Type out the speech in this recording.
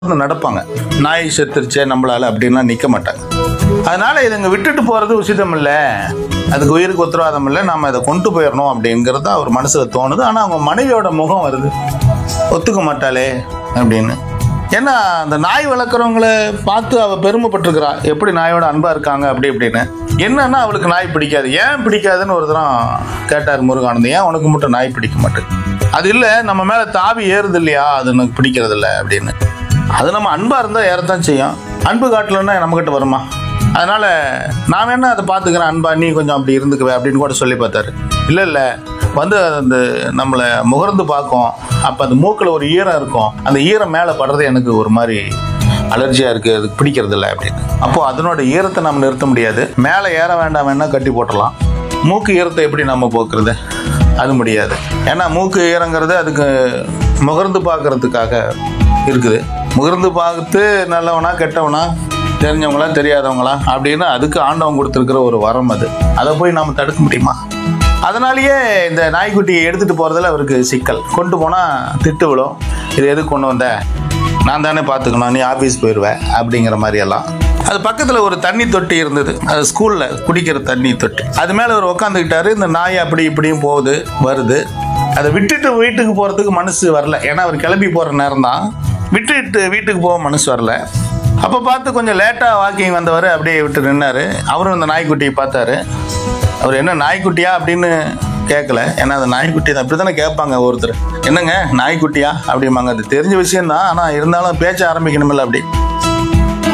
நடப்பாங்க நாய் செத்துருச்சே நம்மளால அப்படின்லாம் நிற்க மாட்டாங்க அதனால இதுங்க விட்டுட்டு போறது உசிதம் இல்லை அதுக்கு உயிருக்கு உத்தரவாதம் இல்லை நாம இதை கொண்டு போயிடணும் அப்படிங்கிறது தான் அவர் மனசுல தோணுது ஆனால் அவங்க மனைவியோட முகம் வருது ஒத்துக்க மாட்டாளே அப்படின்னு ஏன்னா அந்த நாய் வளர்க்குறவங்கள பார்த்து அவ பெருமைப்பட்டிருக்கிறா எப்படி நாயோட அன்பா இருக்காங்க அப்படி இப்படின்னு என்னன்னா அவளுக்கு நாய் பிடிக்காது ஏன் பிடிக்காதுன்னு ஒரு தரம் கேட்டார் முருகானந்த் ஏன் உனக்கு மட்டும் நாய் பிடிக்க மாட்டேங்குது அது இல்லை நம்ம மேலே தாவி ஏறுது இல்லையா அது எனக்கு பிடிக்கிறது இல்லை அப்படின்னு அது நம்ம அன்பா இருந்தால் ஏறத்தான் செய்யும் அன்பு காட்டலன்னா நம்மகிட்ட வருமா அதனால நான் என்ன அதை பார்த்துக்கிறேன் அன்பா நீ கொஞ்சம் அப்படி இருந்துக்குவே அப்படின்னு கூட சொல்லி பார்த்தாரு இல்லை இல்லை வந்து அந்த நம்மளை முகர்ந்து பார்க்கும் அப்போ அந்த மூக்கில் ஒரு ஈரம் இருக்கும் அந்த ஈரம் மேலே படுறது எனக்கு ஒரு மாதிரி அலர்ஜியாக இருக்குது அதுக்கு பிடிக்கிறது இல்லை அப்படின்னு அப்போது அதனோட ஈரத்தை நம்ம நிறுத்த முடியாது மேலே ஏற வேண்டாம் வேணா கட்டி போட்டுடலாம் மூக்கு ஈரத்தை எப்படி நம்ம போக்குறது அது முடியாது ஏன்னா மூக்கு ஈரங்கிறது அதுக்கு முகர்ந்து பார்க்கறதுக்காக இருக்குது முகர்ந்து பார்த்து நல்லவனா கெட்டவனா தெரிஞ்சவங்களா தெரியாதவங்களா அப்படின்னு அதுக்கு ஆண்டவன் கொடுத்துருக்கிற ஒரு வரம் அது அதை போய் நம்ம தடுக்க முடியுமா அதனாலேயே இந்த நாய்க்குட்டியை எடுத்துட்டு போறதுல அவருக்கு சிக்கல் கொண்டு போனா திட்டு விழும் இது எதுக்கு கொண்டு வந்த நான் தானே பார்த்துக்கணும் நீ ஆஃபீஸ் போயிடுவ அப்படிங்கிற மாதிரி எல்லாம் அது பக்கத்தில் ஒரு தண்ணி தொட்டி இருந்தது அது ஸ்கூலில் குடிக்கிற தண்ணி தொட்டி அது மேலே அவர் உட்காந்துக்கிட்டாரு இந்த நாய் அப்படி இப்படியும் போகுது வருது அதை விட்டுட்டு வீட்டுக்கு போகிறதுக்கு மனசு வரல ஏன்னா அவர் கிளம்பி போகிற நேரம் தான் விட்டுட்டு வீட்டுக்கு போக மனசு வரல அப்போ பார்த்து கொஞ்சம் லேட்டாக வாக்கிங் வந்தவர் அப்படியே விட்டு நின்னாரு அவரும் இந்த நாய்க்குட்டியை பார்த்தாரு அவர் என்ன நாய்க்குட்டியா அப்படின்னு கேட்கல ஏன்னா அது நாய்க்குட்டி தான் இப்படி தானே கேட்பாங்க ஒருத்தர் என்னங்க நாய்க்குட்டியா அப்படிம்பாங்க அது தெரிஞ்ச விஷயம்தான் ஆனால் இருந்தாலும் பேச்ச ஆரம்பிக்கணுமில்ல அப்படி